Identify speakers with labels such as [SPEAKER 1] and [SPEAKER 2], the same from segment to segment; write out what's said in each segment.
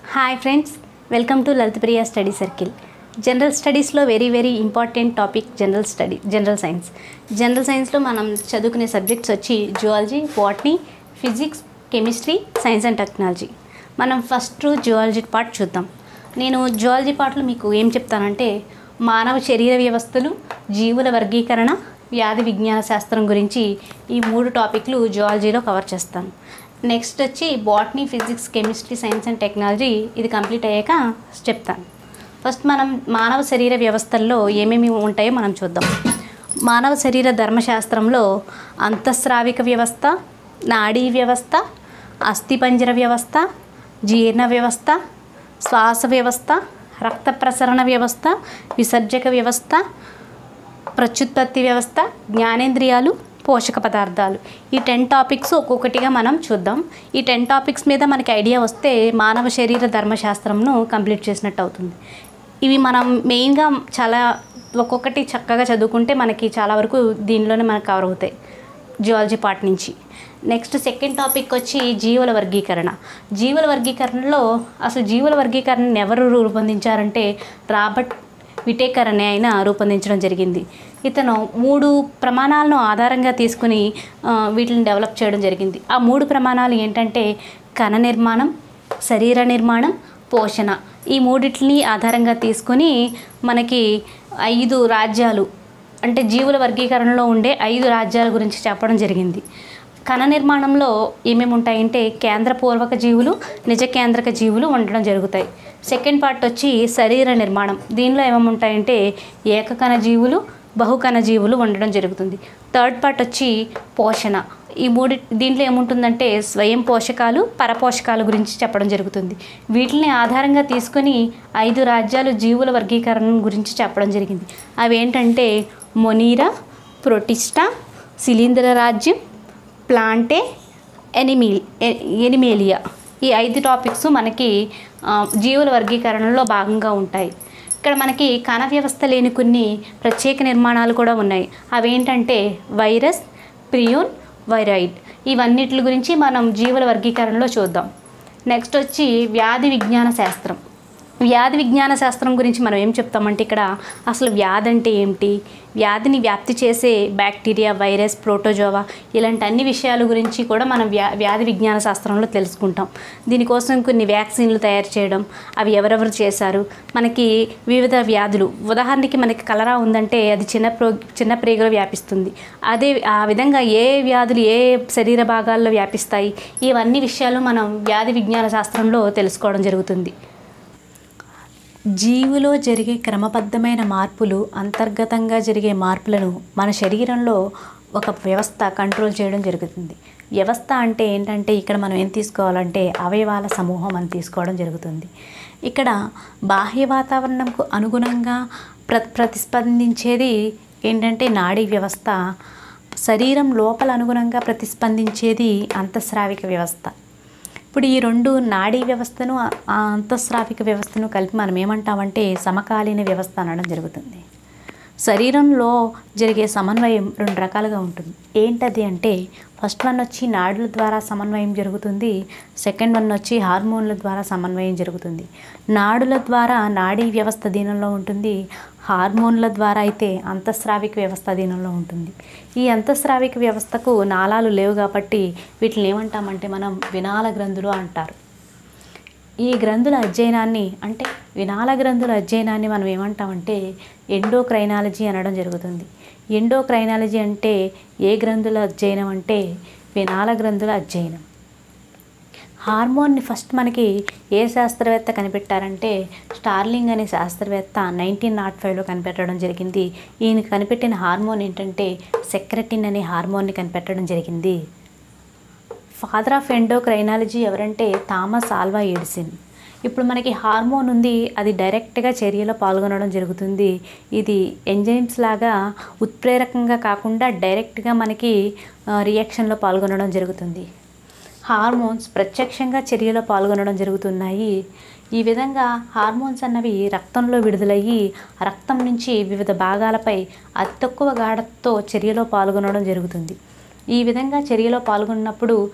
[SPEAKER 1] hi friends welcome to Lalitha Priya study circle general స్టడీస్లో very very important topic general study general science general సైన్స్లో మనం చదువుకునే subjects వచ్చి zoology botany physics chemistry science and technology మనం first zoology part చూద్దాం నేను zoology పార్ట్లో మీకు ఏం చెప్తానంటే మానవ శరీర వ్యవస్థలు జీవుల వర్గీకరణ వ్యాధి విజ్ఞాన శాస్త్రం గురించి ఈ మూడు టాపిక్లు జువాలజీలో కవర్ చేస్తాను నెక్స్ట్ వచ్చి botany physics chemistry science and technology ఇది కంప్లీట్ అయ్యాక చెప్తాను ఫస్ట్ మనం మానవ శరీర వ్యవస్థల్లో ఏమేమి ఉంటాయో మనం చూద్దాం మానవ శరీర ధర్మశాస్త్రంలో అంతఃస్రావిక వ్యవస్థ నాడీ వ్యవస్థ అస్థిపంజర వ్యవస్థ జీర్ణ వ్యవస్థ శ్వాస వ్యవస్థ రక్త ప్రసరణ వ్యవస్థ విసర్జక వ్యవస్థ ప్రత్యుత్పత్తి వ్యవస్థ జ్ఞానేంద్రియాలు పోషక పదార్థాలు ఈ టెన్ టాపిక్స్ ఒక్కొక్కటిగా మనం చూద్దాం ఈ టెన్ టాపిక్స్ మీద మనకి ఐడియా వస్తే మానవ శరీర ధర్మశాస్త్రంను కంప్లీట్ చేసినట్టు అవుతుంది ఇవి మనం మెయిన్గా చాలా ఒక్కొక్కటి చక్కగా చదువుకుంటే మనకి చాలా వరకు దీనిలోనే మనకు కవర్ అవుతాయి జియాలజీ పార్ట్ నుంచి నెక్స్ట్ సెకండ్ టాపిక్ వచ్చి జీవుల వర్గీకరణ జీవుల వర్గీకరణలో అసలు జీవుల వర్గీకరణను ఎవరు రూపొందించారంటే రాబర్ట్ విటేకర్ అనే ఆయన రూపొందించడం జరిగింది ఇతను మూడు ప్రమాణాలను ఆధారంగా తీసుకుని ఆ, వీటిని డెవలప్ చేయడం జరిగింది ఆ మూడు ప్రమాణాలు ఏంటంటే కణ నిర్మాణం శరీర నిర్మాణం పోషణ ఈ మూడిటిని ఆధారంగా తీసుకొని మనకి ఐదు రాజ్యాలు అంటే జీవుల వర్గీకరణలో ఉండే ఐదు రాజ్యాల గురించి చెప్పడం జరిగింది కణ నిర్మాణంలో ఏమేమి ఉంటాయంటే కేంద్రపూర్వక జీవులు నిజ కేంద్రక జీవులు ఉండడం జరుగుతాయి సెకండ్ పార్ట్ వచ్చి శరీర నిర్మాణం దీనిలో ఏమేమి ఉంటాయంటే ఏకకణ జీవులు బహుకణ జీవులు ఉండడం జరుగుతుంది థర్డ్ పార్ట్ వచ్చి పోషణ ఈ మూడి దీంట్లో ఏముంటుందంటే స్వయం పోషకాలు పరపోషకాల గురించి చెప్పడం జరుగుతుంది వీటిని ఆధారంగా తీసుకొని ఐదు రాజ్యాలు జీవుల వర్గీకరణ గురించి చెప్పడం జరిగింది అవి ఏంటంటే మొనీరా ప్రొటిస్టా శిలీంద్ర రాజ్యం ప్లాంటే ఎనిమీ ఎ- ఎనిమేలియా ఈ ఐదు టాపిక్స్ మనకి ఆ, జీవుల వర్గీకరణలో భాగంగా ఉంటాయి ఇక్కడ మనకి కణ వ్యవస్థ లేని కొన్ని ప్రత్యేక నిర్మాణాలు కూడా ఉన్నాయి అవేంటంటే వైరస్ ప్రియోన్ వైరాయిడ్ ఇవన్నిటి గురించి మనం జీవుల వర్గీకరణలో చూద్దాం నెక్స్ట్ వచ్చి వ్యాధి విజ్ఞాన శాస్త్రం వ్యాధి విజ్ఞాన శాస్త్రం గురించి మనం ఏం చెప్తామంటే ఇక్కడ అసలు వ్యాధి అంటే ఏమిటి వ్యాధిని వ్యాప్తి చేసే బ్యాక్టీరియా వైరస్ ప్రోటోజోవా ఇలాంటి అన్ని విషయాల గురించి కూడా మనం వ్యా వ్యాధి విజ్ఞాన శాస్త్రంలో తెలుసుకుంటాం దీనికోసం కొన్ని వ్యాక్సిన్లు తయారు చేయడం అవి ఎవరెవరు చేశారు మనకి వివిధ వ్యాధులు ఉదాహరణకి మనకి కలరా ఉందంటే అది చిన్న ప్రో చిన్న ప్రేగులో వ్యాపిస్తుంది అదే ఆ విధంగా ఏ వ్యాధులు ఏ శరీర భాగాల్లో వ్యాపిస్తాయి ఇవన్నీ విషయాలు మనం వ్యాధి విజ్ఞాన శాస్త్రంలో తెలుసుకోవడం జరుగుతుంది జీవులో జరిగే క్రమబద్ధమైన మార్పులు అంతర్గతంగా జరిగే మార్పులను మన శరీరంలో ఒక వ్యవస్థ కంట్రోల్ చేయడం జరుగుతుంది వ్యవస్థ అంటే ఏంటంటే ఇక్కడ మనం ఏం తీసుకోవాలంటే అవయవాల సమూహం అని తీసుకోవడం జరుగుతుంది ఇక్కడ బాహ్య వాతావరణంకు అనుగుణంగా ప్ర ప్రతిస్పందించేది ఏంటంటే నాడీ వ్యవస్థ శరీరం లోపల అనుగుణంగా ప్రతిస్పందించేది అంతఃస్రావిక వ్యవస్థ ఇప్పుడు ఈ రెండు నాడీ వ్యవస్థను ఆ అంతఃస్రావిక వ్యవస్థను కలిపి మనం ఏమంటామంటే సమకాలీన వ్యవస్థ అనడం జరుగుతుంది శరీరంలో జరిగే సమన్వయం రెండు రకాలుగా ఉంటుంది ఏంటది అంటే ఫస్ట్ వన్ వచ్చి నాడుల ద్వారా సమన్వయం జరుగుతుంది సెకండ్ వన్ వచ్చి హార్మోన్ల ద్వారా సమన్వయం జరుగుతుంది నాడుల ద్వారా నాడీ వ్యవస్థ దీనంలో ఉంటుంది హార్మోన్ల ద్వారా అయితే అంతఃస్రావిక వ్యవస్థ దీనంలో ఉంటుంది ఈ అంతఃస్రావిక వ్యవస్థకు నాళాలు లేవు కాబట్టి వీటిని ఏమంటామంటే మనం వినాల గ్రంథులు అంటారు ఈ గ్రంథుల అధ్యయనాన్ని అంటే వినాల గ్రంథుల అధ్యయనాన్ని మనం ఏమంటామంటే ఎండోక్రైనాలజీ అనడం జరుగుతుంది ఎండోక్రైనాలజీ అంటే ఏ గ్రంథుల అధ్యయనం అంటే వినాల గ్రంథుల అధ్యయనం హార్మోన్ని ఫస్ట్ మనకి ఏ శాస్త్రవేత్త కనిపెట్టారంటే స్టార్లింగ్ అనే శాస్త్రవేత్త నైన్టీన్ నాట్ ఫైవ్లో కనిపెట్టడం జరిగింది ఈయన కనిపెట్టిన హార్మోన్ ఏంటంటే సెక్రటిన్ అనే హార్మోన్ని కనిపెట్టడం జరిగింది ఫాదర్ ఆఫ్ ఎండోక్రైనాలజీ ఎవరంటే థామస్ ఆల్వా ఎడిసిన్ ఇప్పుడు మనకి హార్మోన్ ఉంది అది డైరెక్ట్గా చర్యలో పాల్గొనడం జరుగుతుంది ఇది ఎంజైమ్స్ లాగా ఉత్ప్రేరకంగా కాకుండా డైరెక్ట్గా మనకి ఆ, రియాక్షన్లో పాల్గొనడం జరుగుతుంది హార్మోన్స్ ప్రత్యక్షంగా చర్యలో పాల్గొనడం జరుగుతున్నాయి ఈ విధంగా హార్మోన్స్ అన్నవి రక్తంలో విడుదలయ్యి రక్తం నుంచి వివిధ భాగాలపై అతి తక్కువ గాఢతతో చర్యలో పాల్గొనడం జరుగుతుంది ఈ విధంగా చర్యలో పాల్గొన్నప్పుడు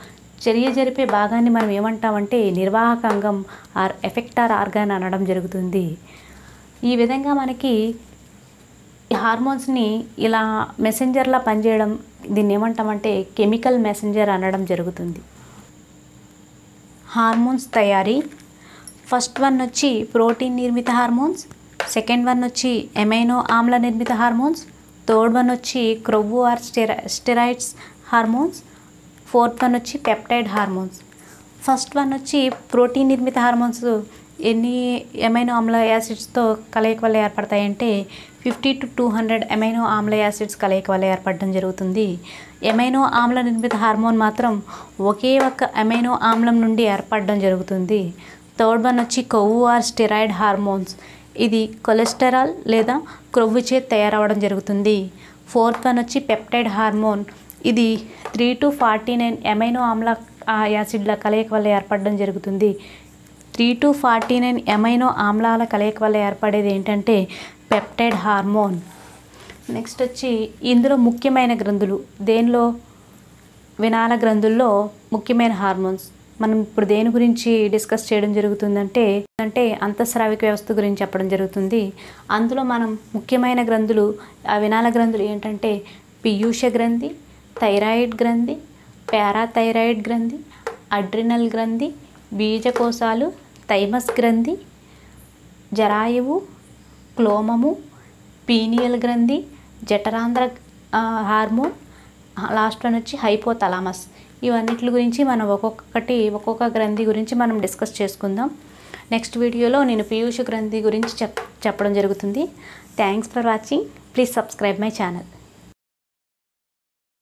[SPEAKER 1] చర్య జరిపే భాగాన్ని మనం ఏమంటామంటే నిర్వాహక అంగం ఆర్ ఎఫెక్టార్ ఆర్గాన్ అనడం జరుగుతుంది ఈ విధంగా మనకి ఈ హార్మోన్స్ని ఇలా మెసెంజర్లా పనిచేయడం దీన్ని ఏమంటామంటే కెమికల్ మెసెంజర్ అనడం జరుగుతుంది హార్మోన్స్ తయారీ ఫస్ట్ వన్ వచ్చి ప్రోటీన్ నిర్మిత హార్మోన్స్ సెకండ్ వన్ వచ్చి ఎమైనో ఆమ్ల నిర్మిత హార్మోన్స్ థర్డ్ వన్ వచ్చి క్రొవ్వు ఆర్ స్టెరా స్టెరాయిడ్స్ హార్మోన్స్ ఫోర్త్ వన్ వచ్చి పెప్టైడ్ హార్మోన్స్ ఫస్ట్ వన్ వచ్చి ప్రోటీన్ నిర్మిత హార్మోన్స్ ఎన్ని ఎమైనో ఆమ్ల యాసిడ్స్తో కలయిక వల్ల ఏర్పడతాయంటే fifty to two hundred amino ఆమ్ల యాసిడ్స్ కలయిక వల్ల ఏర్పడడం జరుగుతుంది ఎమైనో ఆమ్ల నిర్మిత హార్మోన్ మాత్రం ఒకే ఒక్క ఎమైనో ఆమ్లం నుండి ఏర్పడడం జరుగుతుంది థర్డ్ వన్ వచ్చి కొవ్వు ఆర్ స్టెరాయిడ్ హార్మోన్స్ ఇది కొలెస్టరాల్ లేదా క్రొవ్వు చేతి తయారవడం జరుగుతుంది ఫోర్త్ వన్ వచ్చి పెప్టైడ్ హార్మోన్ ఇది three to forty nine amino ఆమ్ల ఆ యాసిడ్ల కలయిక వల్ల ఏర్పడడం జరుగుతుంది three to forty nine amino ఆమ్లాల కలయిక వల్ల ఏర్పడేది ఏంటంటే పెప్టైడ్ హార్మోన్ నెక్స్ట్ వచ్చి ఇందులో ముఖ్యమైన గ్రంథులు దేనిలో వినాల గ్రంథుల్లో ముఖ్యమైన హార్మోన్స్ మనం ఇప్పుడు దేని గురించి డిస్కస్ చేయడం జరుగుతుందంటే అంటే అంతఃస్రావిక వ్యవస్థ గురించి చెప్పడం జరుగుతుంది అందులో మనం ముఖ్యమైన గ్రంథులు ఆ వినాల గ్రంథులు ఏంటంటే పీయూష గ్రంథి థైరాయిడ్ గ్రంథి పారాథైరాయిడ్ గ్రంథి అడ్రినల్ గ్రంథి బీజకోశాలు థైమస్ గ్రంథి జరాయువు క్లోమము పీనియల్ గ్రంథి జఠరాంధ్ర ఆ, హార్మోన్ లాస్ట్ వన్ వచ్చి హైపోతలామస్ ఇవన్నిటి గురించి మనం ఒక్కొక్కటి ఒక్కొక్క గ్రంథి గురించి మనం డిస్కస్ చేసుకుందాం నెక్స్ట్ వీడియోలో నేను పీయూష గ్రంథి గురించి చెప్ చెప్పడం జరుగుతుంది thanks for watching please subscribe my channel